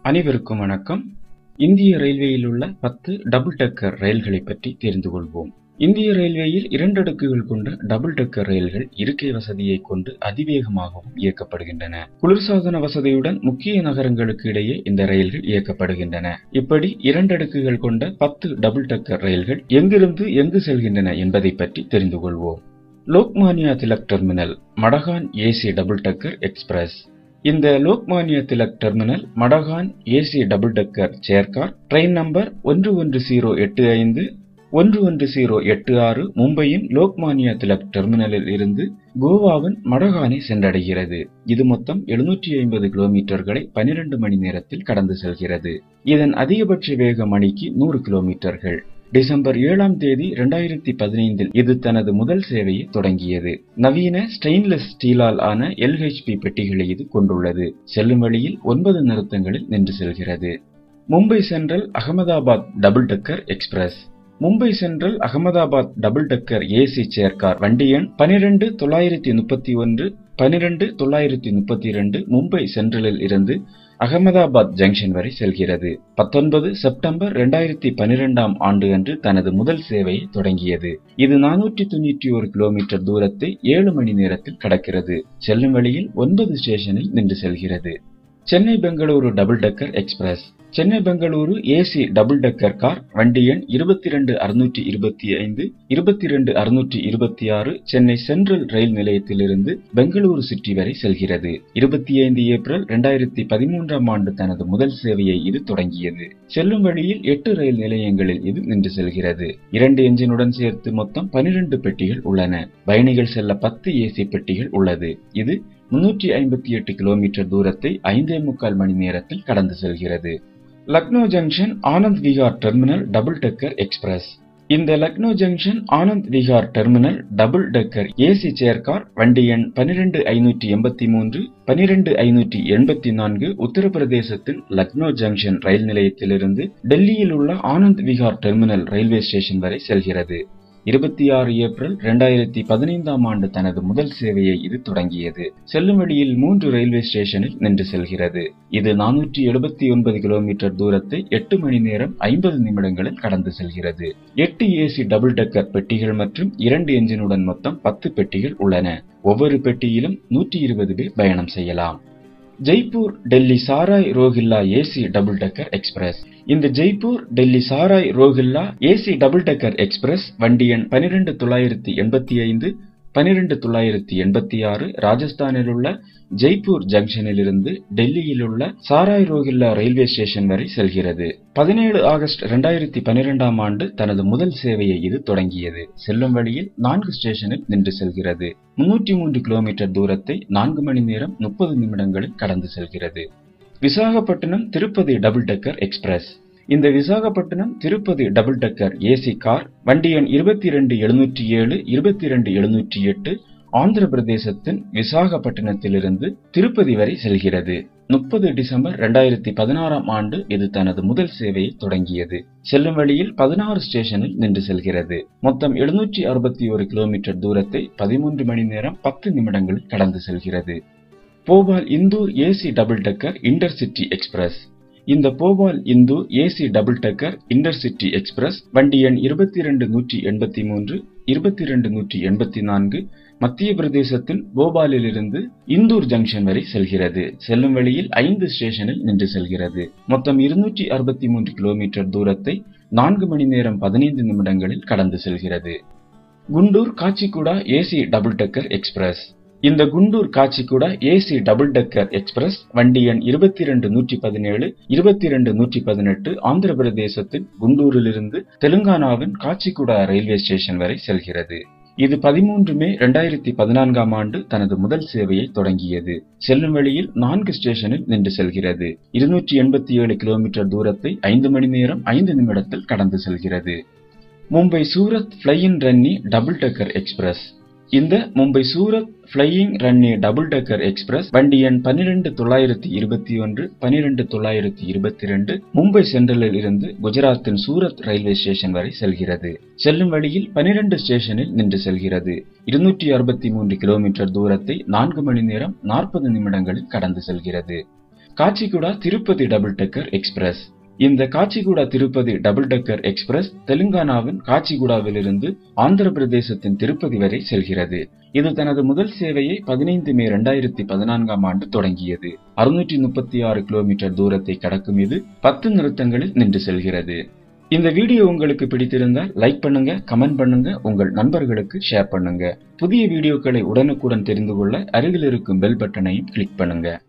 அனைவருக்கும் வணக்கம் இந்திய ரயில்வேயில் உள்ள பத்து டபுள் டெக்கர் ரயில்களைப் பற்றி தெரிந்து கொள்வோம் இந்திய ரயில்வேயில் இரண்டடுக்குகள் கொண்ட டபுள் டெக்கர் ரயில்கள் இருக்கை வசதியை கொண்டு அதிவேகமாகவும் இயக்கப்படுகின்றன குளிர்சாதன வசதியுடன் முக்கிய நகரங்களுக்கு இடையே இந்த ரயில்கள் இயக்கப்படுகின்றன இப்படி இரண்டடுக்குகள் கொண்ட பத்து டபுள் டெக்கர் ரயில்கள் எங்கிருந்து எங்கு செல்கின்றன என்பதை பற்றி தெரிந்து கொள்வோம் Lokmanya Tilak terminal Madgaon AC double decker express இந்த Lokmanya Tilak terminal Madgaon AC double decker chair car train number ஒன்று ஒன்று ஜீரோ எட்டு ஐந்து ஒன்று ஒன்று ஜீரோ எட்டு ஆறு மும்பையின் லோக்மானியா திலக் டெர்மினலில் இருந்து கோவாவின் மடகானை சென்றடைகிறது இது மொத்தம் எழுநூற்றி ஐம்பது கிலோமீட்டர்களை பனிரெண்டு மணி நேரத்தில் கடந்து செல்கிறது இதன் அதிகபட்ச வேக மணிக்கு நூறு கிலோமீட்டர்கள் டிசம்பர் ஏழாம் தேதி இரண்டாயிரத்தி பதினைந்தில் இது தனது முதல் சேவையை தொடங்கியது நவீன ஸ்டெயின்லெஸ் ஸ்டீலால் ஆன எல்ஹெச்பி பெட்டிகளை இது கொண்டுள்ளது செல்லும் வழியில் ஒன்பது நிறுத்தங்களில் நின்று செல்கிறது Mumbai central Ahmedabad double decker express Mumbai central Ahmedabad double decker AC chair car வண்டி எண் பனிரெண்டு தொள்ளாயிரத்தி முப்பத்தி ஒன்று பனிரெண்டு தொள்ளாயிரத்தி முப்பத்தி இரண்டு மும்பை சென்ட்ரலில் இருந்து அகமதாபாத் ஜங்ஷன் வரை செல்கிறது பத்தொன்பது செப்டம்பர் இரண்டாயிரத்தி பனிரெண்டாம் ஆண்டு அன்று தனது முதல் சேவையை தொடங்கியது இது நானூற்றி தொண்ணூற்றி ஒரு கிலோமீட்டர் தூரத்தை ஏழு மணி நேரத்தில் கடக்கிறது செல்லும் வழியில் ஒன்பது ஸ்டேஷனில் நின்று செல்கிறது Chennai Bengaluru double decker express Chennai Bengaluru AC double decker car வண்டி எண் இருபத்தி ரெண்டு அறுநூற்றி இருபத்தி ஐந்து இருபத்தி ரெண்டு அறுநூற்றி இருபத்தி ஆறு சென்னை சென்ட்ரல் ரயில் நிலையத்திலிருந்து பெங்களூரு சிட்டி வரை செல்கிறது இருபத்தி ஐந்து ஏப்ரல் இரண்டாயிரத்தி பதிமூன்றாம் ஆண்டு தனது முதல் சேவையை இது தொடங்கியது செல்லும் வழியில் எட்டு ரயில் நிலையங்களில் இது நின்று செல்கிறது இரண்டு என்ஜினுடன் சேர்த்து மொத்தம் பனிரெண்டு பெட்டிகள் உள்ளன பயணிகள் செல்ல பத்து ஏசி பெட்டிகள் உள்ளது இது முன்னூற்றி ஐம்பத்தி எட்டு கிலோமீட்டர் தூரத்தை ஐந்தே முக்கால் மணி நேரத்தில் கடந்து செல்கிறது Lucknow junction Anand Vihar terminal double decker express இந்த Lucknow junction Anand Vihar terminal double decker AC chair car வண்டி எண் பனிரெண்டு ஐநூற்றி எண்பத்தி மூன்று பனிரெண்டு ஐநூற்றி எண்பத்தி நான்கு உத்தரப்பிரதேசத்தின் லக்னோ ஜங்ஷன் ரயில் நிலையத்திலிருந்து டெல்லியில் உள்ள Anand Vihar terminal railway station வரை செல்கிறது இருபத்தி ஆறு ஏப்ரல் இரண்டாயிரத்தி பதினைந்தாம் ஆண்டு தனது முதல் சேவையை இது தொடங்கியது செல்லும் வழியில் மூன்று ரயில்வே ஸ்டேஷனில் நின்று செல்கிறது இது நானூற்றி எழுபத்தி ஒன்பது கிலோமீட்டர் தூரத்தை எட்டு மணி நேரம் ஐம்பது நிமிடங்களில் கடந்து செல்கிறது எட்டு ஏசி டபுள் டெக்கர் பெட்டிகள் மற்றும் இரண்டு என்ஜினுடன் மொத்தம் பத்து பெட்டிகள் உள்ளன ஒவ்வொரு பெட்டியிலும் நூற்றி இருபது பேர் பயணம் செய்யலாம் Jaipur Delhi Sarai Rohilla AC double decker express இந்த Jaipur Delhi Sarai Rohilla AC double decker express வண்டி எண் பனிரெண்டு தொள்ளாயிரத்தி எண்பத்தி ஐந்து பனிரெண்டு தொள்ளாயிரத்தி எண்பத்தி ஆறு ராஜஸ்தானில் உள்ள ஜெய்ப்பூர் ஜங்ஷனில் இருந்து டெல்லியில் உள்ள சாராய் ரோஹில்லா ரயில்வே ஸ்டேஷன் வரை செல்கிறது பதினேழு ஆகஸ்ட் இரண்டாயிரத்தி பனிரெண்டாம் ஆண்டு தனது முதல் சேவையை இது தொடங்கியது செல்லும் வழியில் நான்கு ஸ்டேஷனில் நின்று செல்கிறது முன்னூற்றி மூன்று கிலோமீட்டர் தூரத்தை நான்கு மணி நேரம் முப்பது நிமிடங்களில் கடந்து செல்கிறது Visakhapatnam Tirupati double decker express இந்த Visakhapatnam Tirupati double decker AC car வண்டி எண் இருபத்தி ரெண்டு எழுநூற்றி ஏழு இருபத்தி ரெண்டு எழுநூற்றி எட்டு ஆந்திர பிரதேசத்தின் விசாகப்பட்டினத்திலிருந்து திருப்பதி வரை செல்கிறது முப்பது டிசம்பர் இரண்டாயிரத்தி பதினாறாம் ஆண்டு இது தனது முதல் சேவையை தொடங்கியது செல்லும் வழியில் பதினாறு ஸ்டேஷனில் நின்று செல்கிறது மொத்தம் எழுநூற்றி அறுபத்தி ஒரு கிலோமீட்டர் தூரத்தை பதிமூன்று மணி நேரம் பத்து நிமிடங்களில் கடந்து செல்கிறது Bhopal Indore AC double decker intercity express இந்த Bhopal Indore AC double decker intercity express வண்டி எண் இருபத்தி ரெண்டு நூற்றி எண்பத்தி மூன்று இருபத்தி ரெண்டு நூற்றி எண்பத்தி நான்கு மத்திய பிரதேசத்தின் போபாலிலிருந்து இந்தூர் ஜங்ஷன் வரை செல்கிறது செல்லும் வழியில் ஐந்து ஸ்டேஷனில் நின்று செல்கிறது மொத்தம் இருநூற்றி அறுபத்தி மூன்று கிலோமீட்டர் தூரத்தை நான்கு மணி நேரம் பதினைந்து நிமிடங்களில் கடந்து செல்கிறது Guntur Kacheguda AC double decker express இந்த Guntur Kacheguda AC double decker express வண்டி எண் இருபத்தி ரெண்டு நூற்றி பதினேழு இருபத்தி ரெண்டு நூற்றி பதினெட்டு ஆந்திர பிரதேசத்தின் குண்டூரிலிருந்து தெலுங்கானாவின் காச்சிகுடா ரயில்வே ஸ்டேஷன் வரை செல்கிறது இது பதிமூன்று மே இரண்டாயிரத்தி பதினான்காம் ஆண்டு தனது முதல் சேவையை தொடங்கியது செல்லும் வழியில் நான்கு ஸ்டேஷனில் நின்று செல்கிறது இருநூற்றி எண்பத்தி ஏழு கிலோமீட்டர் தூரத்தை ஐந்து மணி நேரம் ஐந்து நிமிடத்தில் கடந்து செல்கிறது Mumbai Surat flying Ranee double decker express இந்த Mumbai Surat flying Ranee double decker express வண்டி எண் பனிரெண்டு தொள்ளாயிரத்தி இருபத்தி ஒன்று பனிரெண்டு தொள்ளாயிரத்தி இருபத்தி ரெண்டு மும்பை சென்ட்ரலில் இருந்து குஜராத்தின் சூரத் ரயில்வே ஸ்டேஷன் வரை செல்கிறது செல்லும் வழியில் பனிரெண்டு ஸ்டேஷனில் நின்று செல்கிறது இருநூற்றி அறுபத்தி மூன்று கிலோமீட்டர் தூரத்தை நான்கு மணி நேரம் நாற்பது நிமிடங்களில் கடந்து செல்கிறது Kacheguda Tirupati double decker express இந்த Kacheguda Tirupati double decker express தெலுங்கானாவின் காச்சிகுடாவிலிருந்து ஆந்திர பிரதேசத்தின் திருப்பதி வரை செல்கிறது இது தனது முதல் சேவையை பதினைந்து மே இரண்டாயிரத்தி பதினான்காம் ஆண்டு தொடங்கியது அறுநூற்றி முப்பத்தி ஆறு கிலோமீட்டர் தூரத்தை கடக்கும் இது பத்து நிறுத்தங்களில் நின்று செல்கிறது இந்த வீடியோ உங்களுக்கு பிடித்திருந்தால் லைக் பண்ணுங்க கமெண்ட் பண்ணுங்க உங்கள் நண்பர்களுக்கு ஷேர் பண்ணுங்க புதிய வீடியோக்களை உடனுக்குடன் தெரிந்து கொள்ள அருகில் இருக்கும் பெல் பட்டனையும் கிளிக் பண்ணுங்க